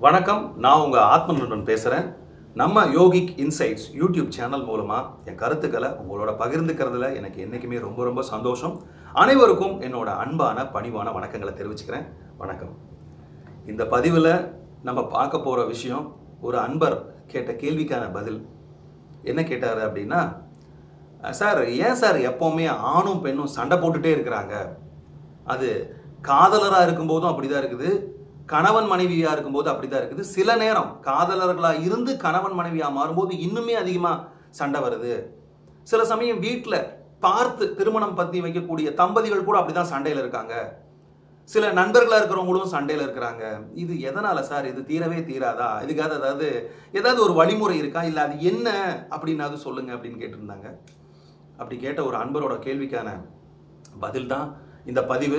வணக்கம் நான் உங்கள் ஆத்ம நண்பன் பேசுகிறேன் நம்ம யோகிக் இன்சைட்ஸ் யூடியூப் சேனல் மூலமாக என் கருத்துக்களை உங்களோட பகிர்ந்துக்கிறதுல எனக்கு என்றைக்குமே ரொம்ப ரொம்ப சந்தோஷம் அனைவருக்கும் என்னோட அன்பான பணிவான வணக்கங்களை தெரிவிச்சுக்கிறேன் வணக்கம் இந்த பதிவில் நம்ம பார்க்க போகிற விஷயம் ஒரு அன்பர் கேட்ட கேள்விக்கான பதில் என்ன கேட்டார் அப்படின்னா சார் ஏன் சார் எப்போவுமே ஆணும் பெண்ணும் சண்டை போட்டுட்டே இருக்கிறாங்க அது காதலராக இருக்கும்போதும் அப்படிதான் இருக்குது கணவன் மனைவியாக இருக்கும்போது அப்படிதான் இருக்குது சில நேரம் காதலர்களாக இருந்து கணவன் மனைவியாக மாறும்போது இன்னுமே அதிகமாக சண்டை வருது சில சமயம் வீட்டில் பார்த்து திருமணம் பற்றி வைக்கக்கூடிய தம்பதிகள் கூட அப்படிதான் சண்டையில் இருக்காங்க சில நண்பர்களாக இருக்கிறவங்களும் சண்டையில் இருக்கிறாங்க இது எதனால சார் இது தீரவே தீராதா இதுக்காக அதாவது ஏதாவது ஒரு வழிமுறை இருக்கா இல்லை அது என்ன அப்படின்னாவது சொல்லுங்க அப்படின்னு கேட்டிருந்தாங்க அப்படி கேட்ட ஒரு அன்பரோட கேள்விக்கான பதில் தான் இந்த பதிவு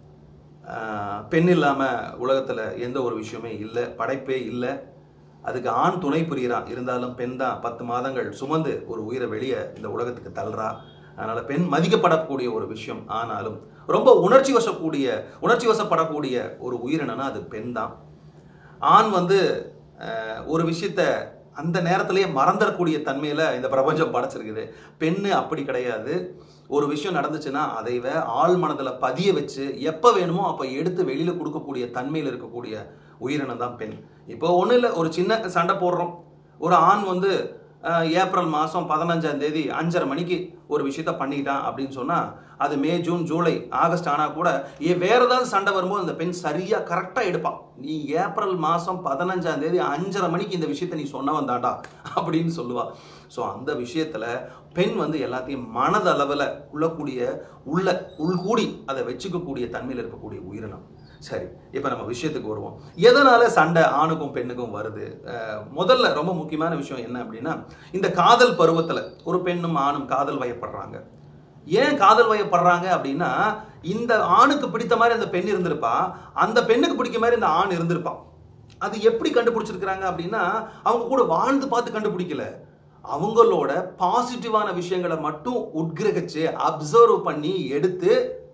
ஆஹ், பெண் இல்லாமல் உலகத்தில் எந்த ஒரு விஷயமே இல்லை படைப்பே இல்லை அதுக்கு ஆண் துணை புரிகிறான் இருந்தாலும் பெண் தான் பத்து மாதங்கள் சுமந்து ஒரு உயிரை வெளியே இந்த உலகத்துக்கு தள்ளுறா அதனால பெண் மதிக்கப்படக்கூடிய ஒரு விஷயம் ஆனாலும் ரொம்ப உணர்ச்சி வசக்கூடிய உணர்ச்சி வசப்படக்கூடிய ஒரு உயிரினம்னா அது பெண் தான் ஆண் வந்து அஹ், ஒரு விஷயத்த அந்த நேரத்திலேயே மறந்துடக்கூடிய தன்மையில இந்த பிரபஞ்சம் படைச்சிருக்குது பெண்ணு அப்படி கிடையாது ஒரு விஷயம் நடந்துச்சுன்னா அதைவ ஆள் மனதில் பதிய வச்சு எப்போ வேணுமோ அப்போ எடுத்து வெளியில் கொடுக்கக்கூடிய தன்மையில் இருக்கக்கூடிய உயிரினம் தான் பெண் இப்போ ஒன்றும் இல்லை ஒரு சின்ன சண்டை போடுறோம் ஒரு ஆண் வந்து அஹ், ஏப்ரல் மாதம் பதினஞ்சாம் தேதி அஞ்சரை மணிக்கு ஒரு விஷயத்த பண்ணிட்டான் அப்படின்னு சொன்னால் அது மே ஜூன் ஜூலை ஆகஸ்ட் ஆனால் கூட ஏ வேற ஏதாவது சண்டை வரும்போது அந்த பெண் சரியாக கரெக்டாக எடுப்பான் நீ ஏப்ரல் மாதம் பதினஞ்சாம் தேதி அஞ்சரை மணிக்கு இந்த விஷயத்த நீ சொன்னவன் தாண்டா அப்படின்னு சொல்லுவா ஸோ அந்த விஷயத்தில் பெண் வந்து எல்லாத்தையும் மனதளவில் உள்ளக்கூடிய உள்ள உள்கூடி அதை வச்சுக்கக்கூடிய தன்மையில் இருக்கக்கூடிய உயிரினம் சரி இப்போ நம்ம விஷயத்துக்கு வருவோம் எதனால சண்டை ஆணுக்கும் பெண்ணுக்கும் வருது அஹ், முதல்ல ரொம்ப முக்கியமான விஷயம் என்ன அப்படின்னா இந்த காதல் பருவத்தில் ஒரு பெண்ணும் ஆணும் காதல் வயப்படுறாங்க ஏன் காதல் வயப்படுறாங்க அப்படின்னா இந்த ஆணுக்கு பிடித்த மாதிரி அந்த பெண் இருந்திருப்பா அந்த பெண்ணுக்கு பிடிக்க மாதிரி இந்த ஆண் இருந்திருப்பான் அது எப்படி கண்டுபிடிச்சிருக்கிறாங்க அப்படின்னா அவங்க கூட வாழ்ந்து பார்த்து கண்டுபிடிக்கல அவங்களோட பாசிட்டிவான விஷயங்களை மட்டும் உட்கிரகிச்சு அப்சர்வ் பண்ணி எடுத்து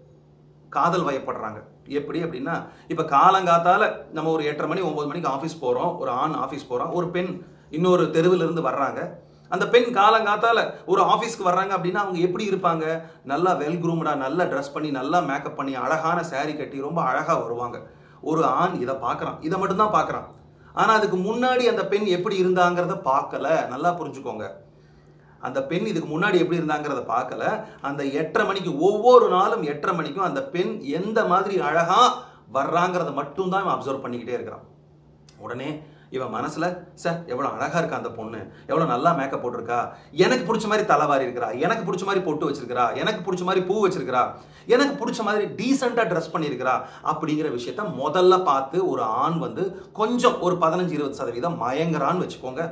காதல் வயப்படுறாங்க எப்படி அப்படின்னா இப்போ காலங்காத்தால நம்ம ஒரு எட்டரை மணி ஒன்பது மணிக்கு ஆஃபீஸ் போகிறோம் ஒரு ஆண் ஆஃபீஸ் போகிறோம் ஒரு பெண் இன்னொரு தெருவில் இருந்து வர்றாங்க அந்த பெண் காலங்காத்தால ஒரு ஆஃபீஸ்க்கு வர்றாங்க அப்படின்னா அவங்க எப்படி இருப்பாங்க நல்லா வெல் குரூம்டா நல்லா ட்ரெஸ் பண்ணி நல்லா மேக்கப் பண்ணி அழகான saree கட்டி ரொம்ப அழகாக வருவாங்க ஒரு ஆண் இதை பார்க்குறான் இதை மட்டும்தான் பார்க்குறான் ஆனால் அதுக்கு முன்னாடி அந்த பெண் எப்படி இருந்தாங்கிறத பார்க்கல நல்லா புரிஞ்சுக்கோங்க அந்த பெண் இதுக்கு முன்னாடி எப்படி இருந்தாங்கிறத பார்க்கல அந்த எட்டரை மணிக்கு ஒவ்வொரு நாளும் எட்டரை மணிக்கும் அந்த பெண் எந்த மாதிரி அழகா வர்றாங்கிறத மட்டும்தான் இவன் அப்சர்வ் பண்ணிக்கிட்டே இருக்கிறான் உடனே இவன் மனசுல சார் எவ்வளோ அழகா இருக்கா அந்த பொண்ணு எவ்வளோ நல்லா மேக்கப் போட்டிருக்கா எனக்கு பிடிச்ச மாதிரி தலைவாரி இருக்கிறா எனக்கு பிடிச்ச மாதிரி பொட்டு வச்சிருக்கிறா எனக்கு பிடிச்ச மாதிரி பூ வச்சிருக்கிறா எனக்கு பிடிச்ச மாதிரி டீசெண்டாக ட்ரெஸ் பண்ணியிருக்கிறா அப்படிங்கிற விஷயத்த முதல்ல பார்த்து ஒரு ஆண் வந்து கொஞ்சம் ஒரு பதினஞ்சு இருபது சதவீதம் மயங்குறான்னு வச்சுக்கோங்க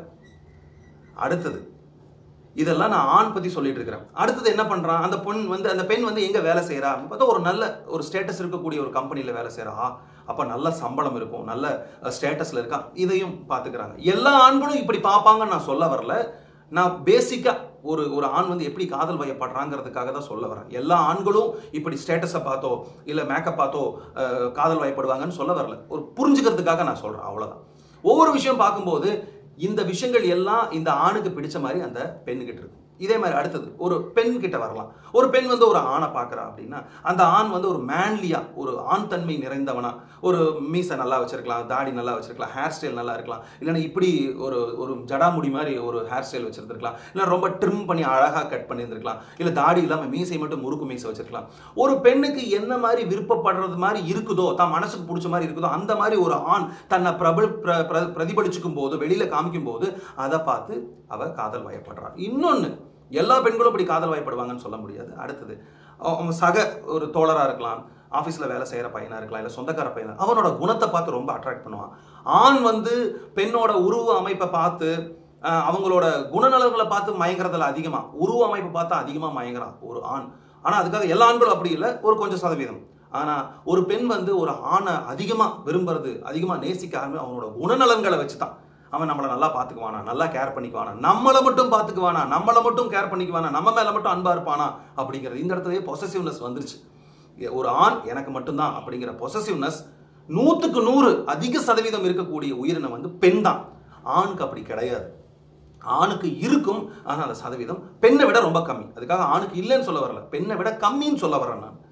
அடுத்தது இதெல்லாம் நான் ஆண் பத்தி சொல்லிட்டு இருக்கிறேன் அடுத்தது என்ன பண்றான் அந்த பொண் வந்து அந்த பெண் வந்து எங்க வேலை செய்யறா அப்படின்னு பார்த்தா ஒரு நல்ல ஒரு ஸ்டேட்டஸ் இருக்கக்கூடிய ஒரு கம்பெனில வேலை செய்யறா அப்ப நல்ல சம்பளம் இருக்கும் நல்ல ஸ்டேட்டஸ்ல இருக்கா இதையும் பாத்துக்கிறாங்க எல்லா ஆண்களும் இப்படி பார்ப்பாங்கன்னு நான் சொல்ல வரல நான் பேசிக்கா ஒரு ஒரு ஆண் வந்து எப்படி காதல் வயப்படுறாங்கிறதுக்காக தான் சொல்ல வரேன் எல்லா ஆண்களும் இப்படி ஸ்டேட்டஸை பார்த்தோ இல்லை மேக்கப் பார்த்தோ அஹ், காதல் வயப்படுவாங்கன்னு சொல்ல வரல ஒரு புரிஞ்சுக்கிறதுக்காக நான் சொல்றேன் அவ்வளவுதான் ஒவ்வொரு விஷயம் பார்க்கும்போது இந்த விஷயங்கள் எல்லாம் இந்த ஆணுக்கு பிடிச்ச மாதிரி அந்த பெண்ணுகிட்ட இருக்கும் இதே மாதிரி அடுத்தது ஒரு பெண் கிட்ட வரலாம் ஒரு பெண் வந்து ஒரு ஆணை பார்க்குறா அப்படின்னா அந்த ஆண் வந்து ஒரு மேன்லியா ஒரு ஆண் தன்மை நிறைந்தவனா ஒரு மீசை நல்லா வச்சிருக்கலாம் தாடி நல்லா வச்சிருக்கலாம் ஹேர் ஸ்டைல் நல்லா இருக்கலாம் இல்லைன்னா இப்படி ஒரு ஒரு ஜடாமுடி மாதிரி ஒரு ஹேர் ஸ்டைல் வச்சிருந்திருக்கலாம் இல்லை ரொம்ப ட்ரிம் பண்ணி அழகாக கட் பண்ணியிருந்திருக்கலாம் இல்லை தாடி இல்லாமல் மீசை மட்டும் முறுக்கு மீசை வச்சிருக்கலாம் ஒரு பெண்ணுக்கு என்ன மாதிரி விருப்பப்படுறது மாதிரி இருக்குதோ தான் மனசுக்கு பிடிச்ச மாதிரி இருக்குதோ அந்த மாதிரி ஒரு ஆண் தன்னை பிரபல் பிர- பிர- பிரதிபலிச்சுக்கும் போது வெளியில காமிக்கும் போது அதை பார்த்து அவ காதல் வயப்படுறாள் இன்னொன்னு எல்லா பெண்களும் இப்படி காதல் வயப்படுவாங்கன்னு சொல்ல முடியாது அடுத்தது அவ- அவன் சக ஒரு தோழரா இருக்கலாம் ஆஃபீஸில் வேலை செய்கிற பையனா இருக்கலாம் இல்லை சொந்தக்கார பையனா அவனோட குணத்தை பார்த்து ரொம்ப அட்ராக்ட் பண்ணுவான் ஆண் வந்து பெண்ணோட உருவ அமைப்பை பார்த்து ஆஹ், அவங்களோட குணநலங்களை பார்த்து மயங்குறதுல அதிகமாக உருவ அமைப்பை பார்த்தா அதிகமாக மயங்குறான் ஒரு ஆண் ஆனால் அதுக்காக எல்லா ஆண்களும் அப்படி இல்லை ஒரு கொஞ்சம் சதவீதம் ஆனால் ஒரு பெண் வந்து ஒரு ஆணை அதிகமாக விரும்புறது அதிகமாக நேசிக்க ஆரம்பி அவனோட குணநலன்களை வச்சு தான் அவன் நம்மளை நல்லா பார்த்துக்குவானா நல்லா கேர் பண்ணிக்குவானா நம்மளை மட்டும் பார்த்துக்குவானா நம்மளை மட்டும் கேர் பண்ணிக்குவானா நம்ம மேலே மட்டும் அன்பா இருப்பானா அப்படிங்கிறது இந்த இடத்துலயே பொசசிவ்னஸ் வந்துருச்சு ஒரு ஆண் எனக்கு மட்டும்தான் அப்படிங்கிற பொசசிவ்னஸ் நூற்றுக்கு நூறு அதிக சதவீதம் இருக்கக்கூடிய உயிரினம் வந்து பெண் தான் ஆணுக்கு அப்படி கிடையாது ஆணுக்கு இருக்கும் ஆனால் அந்த சதவீதம் பெண்ணை விட ரொம்ப கம்மி அதுக்காக ஆணுக்கு இல்லைன்னு சொல்ல வரல பெண்ணை விட கம்மின்னு சொல்ல வரேன் நான்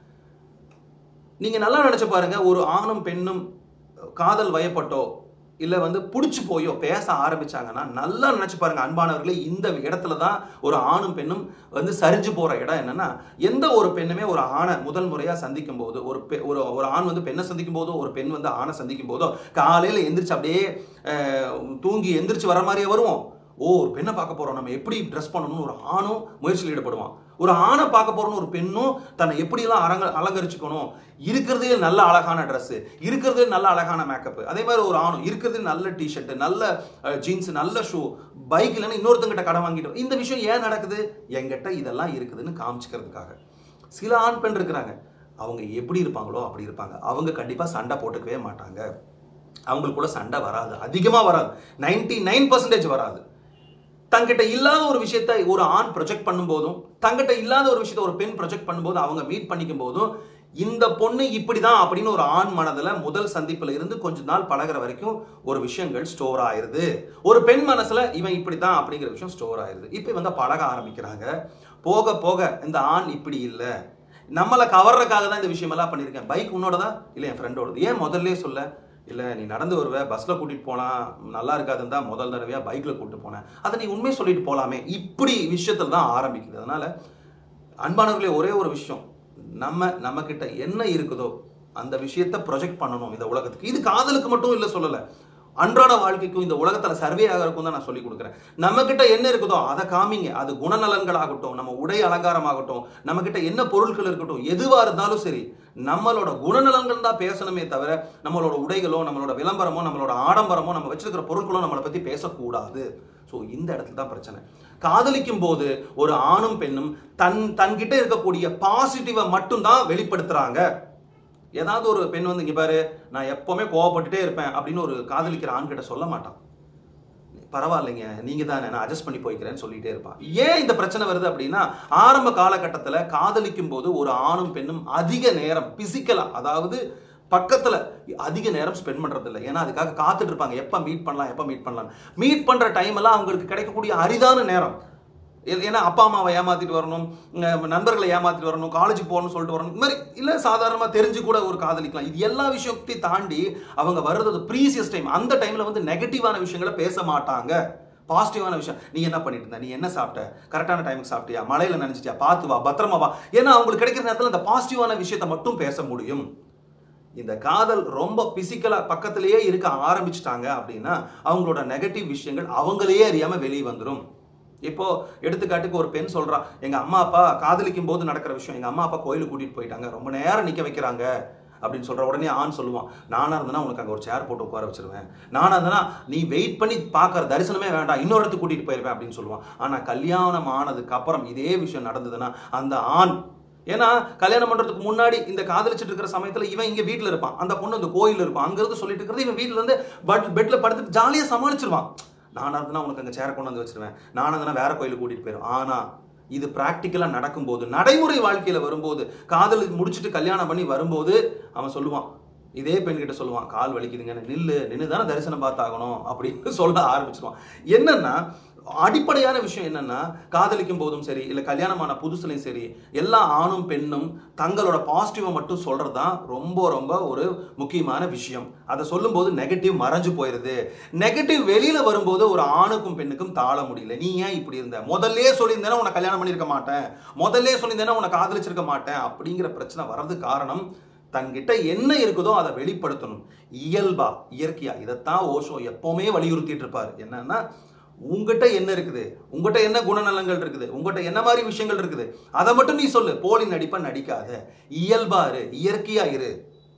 நீங்க நல்லா நினைச்சு பாருங்க ஒரு ஆணும் பெண்ணும் காதல் வயப்பட்டோ இல்ல வந்து புடிச்சு போயோ பேச ஆரம்பிச்சாங்கன்னா நல்லா நினைச்சு பாருங்க அன்பானவர்களே இந்த இடத்துல தான் ஒரு ஆணும் பெண்ணும் வந்து சரிஞ்சு போற இடம் என்னன்னா எந்த ஒரு பெண்ணுமே ஒரு ஆணை முதல் முறையா சந்திக்கும் போது ஒரு பெ- ஒரு ஒரு ஆண் வந்து பெண்ணை சந்திக்கும் போதோ ஒரு பெண் வந்து ஆணை சந்திக்கும் போதோ காலையில எந்திரிச்சு அப்படியே அஹ், தூங்கி எந்திரிச்சு வர மாதிரியே வருவோம் ஓ ஒரு பெண்ணை பார்க்க போறோம் நம்ம எப்படி ட்ரெஸ் பண்ணணும்னு ஒரு ஆணும் முயற்சியில் ஈடுபடுவான் ஒரு ஆணை பார்க்க போறோம்னு ஒரு பெண்ணும் தன்னை எப்படிலாம் அரங்க அலங்கரிச்சுக்கணும் இருக்கிறதே நல்ல அழகான Dress இருக்கிறதே நல்ல அழகான மேக்கப் அதே மாதிரி ஒரு ஆணும் இருக்கிறதே நல்ல டிஷர்ட் நல்ல ஜீன்ஸ் நல்ல ஷூ பைக் இல்லைன்னா இன்னொருத்தங்கிட்ட கடன் வாங்கிட்டு இந்த விஷயம் ஏன் நடக்குது என்கிட்ட இதெல்லாம் இருக்குதுன்னு காமிச்சுக்கிறதுக்காக சில ஆண் பெண் இருக்கிறாங்க அவங்க எப்படி இருப்பாங்களோ அப்படி இருப்பாங்க அவங்க கண்டிப்பா சண்டை போட்டுக்கவே மாட்டாங்க அவங்களுக்குள்ள சண்டை வராது அதிகமா வராது 99% நைன் பர்சன்டேஜ் வராது தங்கிட்ட இல்லாத ஒரு விஷயத்தை ஒரு ஆண் ப்ரொஜெக்ட் பண்ணும்போதும் தங்கிட்ட இல்லாத ஒரு விஷயத்தை ஒரு பெண் ப்ரொஜெக்ட் பண்ணும்போது அவங்க மீட் பண்ணிக்கும் போதும் இந்த பொண்ணு இப்படிதான் அப்படின்னு ஒரு ஆண் மனதுல முதல் சந்திப்புல இருந்து கொஞ்ச நாள் பழகுற வரைக்கும் ஒரு விஷயங்கள் ஸ்டோர் ஆயிருது ஒரு பெண் மனசுல இவன் இப்படிதான் அப்படிங்கிற விஷயம் ஸ்டோர் ஆயிருது இப்போ இவங்க பழக ஆரம்பிக்கிறாங்க போக போக இந்த ஆண் இப்படி இல்லை நம்மளை கவர்றதுக்காக தான் இந்த விஷயமெல்லாம் பண்ணியிருக்கேன் பைக் உன்னோடதா இல்லை என் ஃப்ரெண்டோடது ஏன் முதல்லே சொல்ல இல்லை நீ நடந்து வருவ பஸ்ஸில் கூட்டிகிட்டு போனால் நல்லா இருக்காதுன்னு தான் முதல் தடவையாக பைக்கில் கூட்டிட்டு போனேன் அதை நீ உண்மையை சொல்லிட்டு போகலாமே இப்படி விஷயத்தில் தான் ஆரம்பிக்குது அதனால் அன்பானவர்களே ஒரே ஒரு விஷயம் நம்ம நம்ம கிட்ட என்ன இருக்குதோ அந்த விஷயத்தை ப்ரொஜெக்ட் பண்ணணும் இந்த உலகத்துக்கு இது காதலுக்கு மட்டும் இல்லை சொல்லலை அன்றாட வாழ்க்கைக்கும் இந்த உலகத்துல சர்வே ஆகிறதுக்கும் தான் நான் சொல்லி கொடுக்குறேன் நம்ம கிட்ட என்ன இருக்குதோ அதை காமிங்க அது குணநலன்கள் ஆகட்டும் நம்ம உடை அலங்காரம் ஆகட்டும் நம்ம கிட்ட என்ன பொருட்கள் இருக்கட்டும் எதுவா இருந்தாலும் சரி நம்மளோட குணநலன்கள் தான் பேசணுமே தவிர நம்மளோட உடைகளோ நம்மளோட விளம்பரமோ நம்மளோட ஆடம்பரமோ நம்ம வச்சிருக்கிற பொருட்களோ நம்மளை பத்தி பேசக்கூடாது ஸோ இந்த இடத்துல தான் பிரச்சனை காதலிக்கும் போது ஒரு ஆணும் பெண்ணும் தன் தன்கிட்ட இருக்கக்கூடிய பாசிட்டிவை மட்டும்தான் வெளிப்படுத்துறாங்க ஏதாவது ஒரு பெண் வந்து இங்க பாரு நான் எப்பவுமே கோவப்பட்டுட்டே இருப்பேன் அப்படின்னு ஒரு காதலிக்கிற ஆண் கிட்ட சொல்ல மாட்டான் பரவாயில்லைங்க நீங்க தானே நான் அட்ஜஸ்ட் பண்ணி போய்க்கிறேன்னு சொல்லிட்டே இருப்பான் ஏன் இந்த பிரச்சனை வருது அப்படின்னா ஆரம்ப காலகட்டத்தில் காதலிக்கும் போது ஒரு ஆணும் பெண்ணும் அதிக நேரம் பிசிக்கலா அதாவது பக்கத்துல அதிக நேரம் ஸ்பெண்ட் பண்றது இல்லை ஏன்னா அதுக்காக காத்துட்டு இருப்பாங்க எப்ப மீட் பண்ணலாம் எப்ப மீட் பண்ணலாம் மீட் பண்ற டைம் எல்லாம் அவங்களுக்கு கிடைக்கக்கூடிய அரிதான நேரம் ஏ- ஏன்னா அப்பா அம்மாவை ஏமாத்திட்டு வரணும் உம், நண்பர்களை ஏமாத்திட்டு வரணும் காலேஜுக்கு போகணும்னு சொல்லிட்டு வரணும் இந்த மாதிரி இல்லை சாதாரணமாக தெரிஞ்சு கூட ஒரு காதலிக்கலாம் இது எல்லா விஷயத்தையும் தாண்டி அவங்க வர்றது ப்ரீசியஸ் டைம் அந்த டைமில் வந்து நெகட்டிவான விஷயங்களை பேச மாட்டாங்க பாசிட்டிவான விஷயம் நீ என்ன பண்ணிட்டு இருந்த நீ என்ன சாப்பிட்ட கரெக்டான டைமுக்கு சாப்பிட்டியா மழையில நினைச்சிட்டியா பார்த்து வா பத்திரமா வா ஏன்னா அவங்களுக்கு கிடைக்கிற நேரத்தில் அந்த பாசிட்டிவான விஷயத்தை மட்டும் பேச முடியும் இந்த காதல் ரொம்ப பிசிக்கலா பக்கத்திலேயே இருக்க ஆரம்பிச்சிட்டாங்க அப்படின்னா அவங்களோட நெகட்டிவ் விஷயங்கள் அவங்களையே அறியாம வெளியே வந்துடும் இப்போ எடுத்துக்காட்டுக்கு ஒரு பெண் சொல்றா எங்க அம்மா அப்பா காதலிக்கும் போது நடக்கிற விஷயம் எங்க அம்மா அப்பா கோயிலுக்கு கூட்டிட்டு போயிட்டாங்க ரொம்ப நேரம் நிக்க வைக்கிறாங்க அப்படின்னு சொல்ற உடனே ஆண் சொல்லுவான் நானா இருந்தனா உனக்கு அங்க ஒரு சேர் போட்டு உட்கார வச்சிருவேன் நானா இருந்தனா நீ வெயிட் பண்ணி பார்க்கற தரிசனமே வேண்டாம் இன்னொரு இடத்துக்கு கூட்டிட்டு போயிருவேன் அப்படின்னு சொல்லுவான் ஆனா கல்யாணம் ஆனதுக்கு அப்புறம் இதே விஷயம் நடந்ததுன்னா அந்த ஆண் ஏன்னா கல்யாணம் பண்றதுக்கு முன்னாடி இந்த காதலிச்சிட்டு இருக்கிற சமயத்துல இவன் இங்க வீட்ல இருப்பான் அந்த பொண்ணு அந்த கோயில்ல இருப்பான் அங்க இருந்து சொல்லிட்டு இருக்கிறது இவன் வீட்ல இருந்து பட் பெட்ல படுத்துட்டு ஜாலியா சமாளிச்சிருவான் நானா இருந்தா உனக்கு அங்க சேர கொண்டு வந்து வச்சிருவேன் நானா இருந்தா வேற கோயிலுக்கு கூட்டிட்டு போயிடும் ஆனா இது பிராக்டிக்கலா நடக்கும்போது நடைமுறை வாழ்க்கையில வரும்போது காதல் முடிச்சுட்டு கல்யாணம் பண்ணி வரும்போது அவன் சொல்லுவான் இதே பெண்கிட்ட சொல்லுவான் கால் வலிக்குதுங்க நில்லு நின்று தானே தரிசனம் பார்த்தாகணும் அப்படின்னு சொல்ல ஆரம்பிச்சிருவான் என்னன்னா அடிப்படையான விஷயம் என்னன்னா காதலிக்கும் போதும் சரி இல்லை கல்யாணமான புதுசுலையும் சரி எல்லா ஆணும் பெண்ணும் தங்களோட பாசிட்டிவை மட்டும் சொல்றது தான் ரொம்ப ரொம்ப ஒரு முக்கியமான விஷயம் அதை சொல்லும்போது நெகட்டிவ் மறைஞ்சு போயிருது நெகட்டிவ் வெளியில வரும்போது ஒரு ஆணுக்கும் பெண்ணுக்கும் தாழ முடியல நீ ஏன் இப்படி இருந்த முதல்லே சொல்லியிருந்தேன்னா உன்னை கல்யாணம் பண்ணியிருக்க மாட்டேன் முதல்லே சொல்லியிருந்தேன்னா உன்னை காதலிச்சிருக்க மாட்டேன் அப்படிங்கிற பிரச்சனை வர்றதுக்கு காரணம் தன்கிட்ட என்ன இருக்குதோ அதை வெளிப்படுத்தணும் இயல்பா இயற்கையா இதைத்தான் ஓஷோ எப்பவுமே வலியுறுத்திட்டு இருப்பாரு என்னன்னா உங்ககிட்ட என்ன இருக்குது உங்ககிட்ட என்ன குணநலங்கள் இருக்குது உங்ககிட்ட என்ன மாதிரி விஷயங்கள் இருக்குது அதை மட்டும் நீ சொல்லு போலி நடிப்பா நடிக்காத இயல்பா இரு இயற்கையா இரு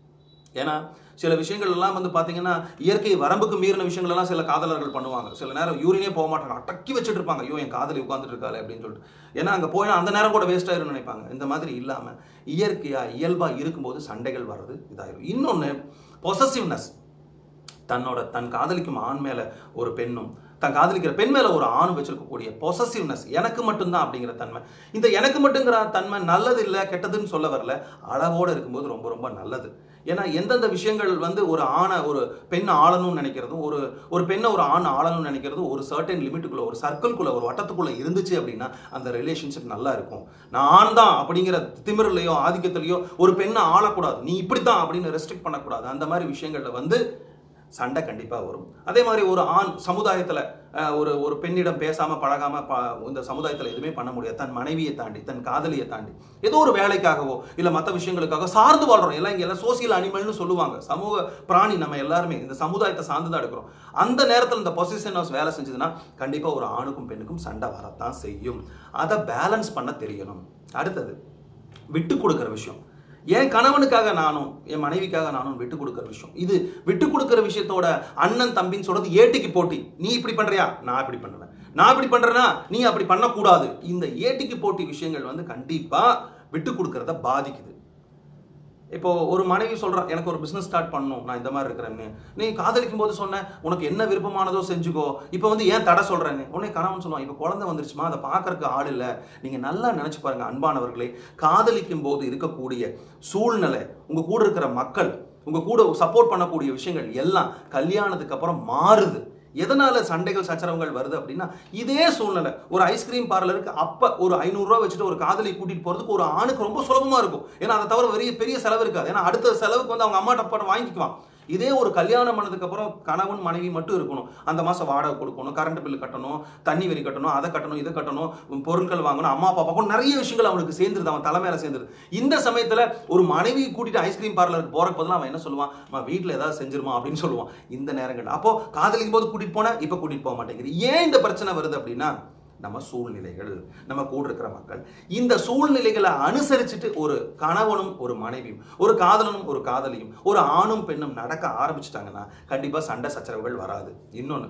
ஏன்னா சில விஷயங்கள் எல்லாம் வந்து பாத்தீங்கன்னா இயற்கை வரம்புக்கு மீறின விஷயங்கள் எல்லாம் சில காதலர்கள் பண்ணுவாங்க சில நேரம் யூரினே போக மாட்டாங்க அடக்கி வச்சுட்டு இருப்பாங்க ஐயோ என் காதலி உட்காந்துட்டு இருக்காளே அப்படின்னு சொல்லிட்டு ஏன்னா அங்க போயினா அந்த நேரம் கூட வேஸ்ட் ஆயிரும்னு நினைப்பாங்க இந்த மாதிரி இல்லாம இயற்கையா இயல்பா இருக்கும்போது சண்டைகள் வர்றது இதாயிரும் இன்னொன்னு பொசசிவ்னஸ் தன்னோட தன் காதலிக்கும் ஆண் மேல ஒரு பெண்ணும் தன் காதலிக்கிற பெண் மேல ஒரு ஆண் வச்சிருக்கக்கூடிய பொசசிவ்னஸ் எனக்கு மட்டும்தான் அப்படிங்கிற தன்மை இந்த எனக்கு மட்டுங்கிற தன்மை நல்லது இல்லை கெட்டதுன்னு சொல்ல வரல அளவோட இருக்கும்போது ரொம்ப ரொம்ப நல்லது ஏன்னா எந்தெந்த விஷயங்கள் வந்து ஒரு ஆணை ஒரு பெண் ஆளணும்னு நினைக்கிறதும் ஒரு ஒரு பெண்ணை ஒரு ஆண் ஆளணும்னு நினைக்கிறதும் ஒரு சர்டன் லிமிட்டுக்குள்ள ஒரு சர்க்கிள்குள்ள ஒரு வட்டத்துக்குள்ள இருந்துச்சு அப்படின்னா அந்த ரிலேஷன்ஷிப் நல்லா இருக்கும் நான் ஆண் தான் அப்படிங்கிற திமிரிலையோ ஆதிக்கத்திலையோ ஒரு பெண்ணை ஆளக்கூடாது நீ இப்படித்தான் அப்படின்னு ரெஸ்ட்ரிக்ட் பண்ணக்கூடாது அந்த மாதிரி விஷயங்கள்ல வந்து சண்டை கண்டிப்பாக வரும் அதே மாதிரி ஒரு ஆண் சமுதாயத்தில் ஒரு ஒரு பெண்ணிடம் பேசாமல் பழகாமல் ப இந்த சமுதாயத்தில் எதுவுமே பண்ண முடியாது தன் மனைவியை தாண்டி தன் காதலியை தாண்டி ஏதோ ஒரு வேலைக்காகவோ இல்லை மற்ற விஷயங்களுக்காக சார்ந்து வாழ்றோம் எல்லாம் இங்கே எல்லாம் சோசியல் அனிமல்னு சொல்லுவாங்க சமூக பிராணி நம்ம எல்லாருமே இந்த சமுதாயத்தை சார்ந்து தான் எடுக்கிறோம் அந்த நேரத்தில் இந்த பொசிஷன் ஹவுஸ் வேலை செஞ்சதுன்னா கண்டிப்பாக ஒரு ஆணுக்கும் பெண்ணுக்கும் சண்டை வரத்தான் செய்யும் அதை பேலன்ஸ் பண்ண தெரியணும் அடுத்தது விட்டு கொடுக்குற விஷயம் என் கணவனுக்காக நானும் என் மனைவிக்காக நானும் விட்டு கொடுக்குற விஷயம் இது விட்டு கொடுக்குற விஷயத்தோட அண்ணன் தம்பின்னு சொல்றது ஏட்டிக்கு போட்டி நீ இப்படி பண்றியா நான் இப்படி பண்ணுவேன் நான் இப்படி பண்றேன்னா நீ அப்படி பண்ணக்கூடாது இந்த ஏட்டிக்கு போட்டி விஷயங்கள் வந்து கண்டிப்பா விட்டு கொடுக்கறத பாதிக்குது இப்போ ஒரு மனைவி சொல்றா எனக்கு ஒரு பிசினஸ் ஸ்டார்ட் பண்ணணும் நான் இந்த மாதிரி இருக்கிறேன்னு நீ காதலிக்கும் போது சொன்ன உனக்கு என்ன விருப்பமானதோ செஞ்சுக்கோ இப்போ வந்து ஏன் தடை சொல்றேன்னு உடனே கணவன் சொல்லுவான் இப்போ குழந்தை வந்துருச்சுமா அதை பார்க்கறக்கு ஆள் இல்லை நீங்க நல்லா நினைச்சு பாருங்க அன்பானவர்களே காதலிக்கும் போது இருக்கக்கூடிய சூழ்நிலை உங்க கூட இருக்கிற மக்கள் உங்க கூட சப்போர்ட் பண்ணக்கூடிய விஷயங்கள் எல்லாம் கல்யாணத்துக்கு அப்புறம் மாறுது எதனால சண்டைகள் சச்சரவுகள் வருது அப்படின்னா இதே சூழ்நிலை ஒரு ஐஸ்கிரீம் பார்லருக்கு அப்ப ஒரு ஐநூறுரூவா வச்சுட்டு ஒரு காதலி கூட்டிட்டு போறதுக்கு ஒரு ஆணுக்கு ரொம்ப சுலபமா இருக்கும் ஏன்னா அதை தவிர பெரிய பெரிய செலவு இருக்காது ஏன்னா அடுத்த செலவுக்கு வந்து அவங்க அம்மாட்ட பணம் வாங்கிக்குவான் இதே ஒரு கல்யாணம் பண்ணதுக்கு அப்புறம் கணவன் மனைவி மட்டும் இருக்கணும் அந்த மாசம் வாடகை கொடுக்கணும் கரண்ட் பில் கட்டணும் தண்ணி வரி கட்டணும் அதை கட்டணும் இதை கட்டணும் பொருட்கள் வாங்கணும் அம்மா அப்பா பார்க்கணும் நிறைய விஷயங்கள் அவனுக்கு சேர்ந்துருது அவன் தலைமையில சேர்ந்துருது இந்த சமயத்துல ஒரு மனைவி கூட்டிட்டு ஐஸ்கிரீம் பார்லருக்கு போறக்கு பதிலாக அவன் என்ன சொல்லுவான் அம்மா வீட்டில் ஏதாவது செஞ்சிருமா அப்படின்னு சொல்லுவான் இந்த நேரங்கள் அப்போ காதலிக்கும் போது கூட்டிட்டு போனா இப்ப கூட்டிட்டு போக மாட்டேங்குது ஏன் இந்த பிரச்சனை வருது அப்படின்னா நம்ம சூழ்நிலைகள் நம்ம கூட இருக்கிற மக்கள் இந்த சூழ்நிலைகளை அனுசரிச்சுட்டு ஒரு கணவனும் ஒரு மனைவியும் ஒரு காதலனும் ஒரு காதலியும் ஒரு ஆணும் பெண்ணும் நடக்க ஆரம்பிச்சிட்டாங்கன்னா கண்டிப்பா சண்டை சச்சரவுகள் வராது இன்னொன்று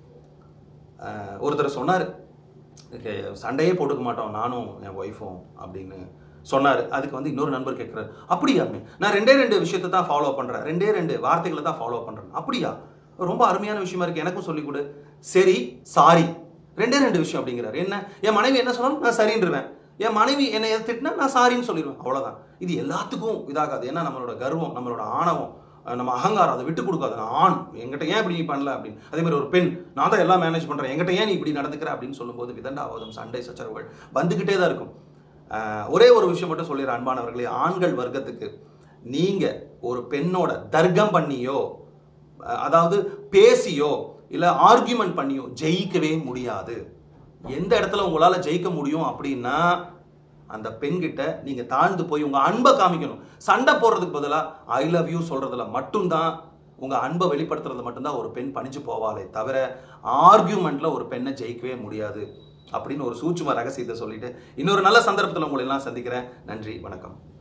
ஒருத்தர் சொன்னார் சண்டையே போட்டுக்க மாட்டோம் நானும் என் ஒய்ஃபும் அப்படின்னு சொன்னார் அதுக்கு வந்து இன்னொரு நண்பர் கேட்குறாரு அப்படியா நான் ரெண்டே ரெண்டு விஷயத்தை தான் ஃபாலோ பண்ணுறேன் ரெண்டே ரெண்டு வார்த்தைகளை தான் ஃபாலோ பண்ணுறேன் அப்படியா ரொம்ப அருமையான விஷயமா இருக்கு எனக்கும் சொல்லிக் கொடு சரி சாரி ரெண்டே ரெண்டு விஷயம் அப்படிங்கிறாரு என்ன என் மனைவி என்ன சொன்னாலும் நான் சரின்றுவேன் என் மனைவி என்னை எதை திட்டினா நான் சாரின்னு சொல்லிடுவேன் அவ்வளோதான் இது எல்லாத்துக்கும் இதாகாது ஏன்னா நம்மளோட கர்வம் நம்மளோட ஆணவம் நம்ம அகங்காரம் அதை விட்டு கொடுக்காது நான் ஆண் என்கிட்ட ஏன் இப்படி நீ பண்ணல அப்படின்னு அதே மாதிரி ஒரு பெண் நான் தான் எல்லாம் மேனேஜ் பண்ணுறேன் என்கிட்ட ஏன் நீ இப்படி நடந்துக்கிற அப்படின்னு சொல்லும்போது விதண்டாவதம் சண்டை சச்சரவுகள் வந்துக்கிட்டே தான் இருக்கும் ஒரே ஒரு விஷயம் மட்டும் சொல்லிடுறேன் அன்பானவர்களே ஆண்கள் வர்க்கத்துக்கு நீங்க ஒரு பெண்ணோட தர்க்கம் பண்ணியோ அதாவது பேசியோ இல்லை ஆர்கியூமெண்ட் பண்ணியோ ஜெயிக்கவே முடியாது எந்த இடத்துல உங்களால ஜெயிக்க முடியும் அப்படின்னா அந்த பெண்கிட்ட நீங்க தாழ்ந்து போய் உங்க அன்பை காமிக்கணும் சண்டை போடுறதுக்கு பதிலாக ஐ லவ் யூ சொல்றதுல மட்டும்தான் உங்க அன்பை வெளிப்படுத்துறது மட்டும்தான் ஒரு பெண் பணிஞ்சு போவாளே தவிர ஆர்கியூமெண்ட்ல ஒரு பெண்ணை ஜெயிக்கவே முடியாது அப்படின்னு ஒரு சூட்சும ரகசியத்தை சொல்லிட்டு இன்னொரு நல்ல சந்தர்ப்பத்தில் உங்களை எல்லாம் சந்திக்கிறேன் நன்றி வணக்கம்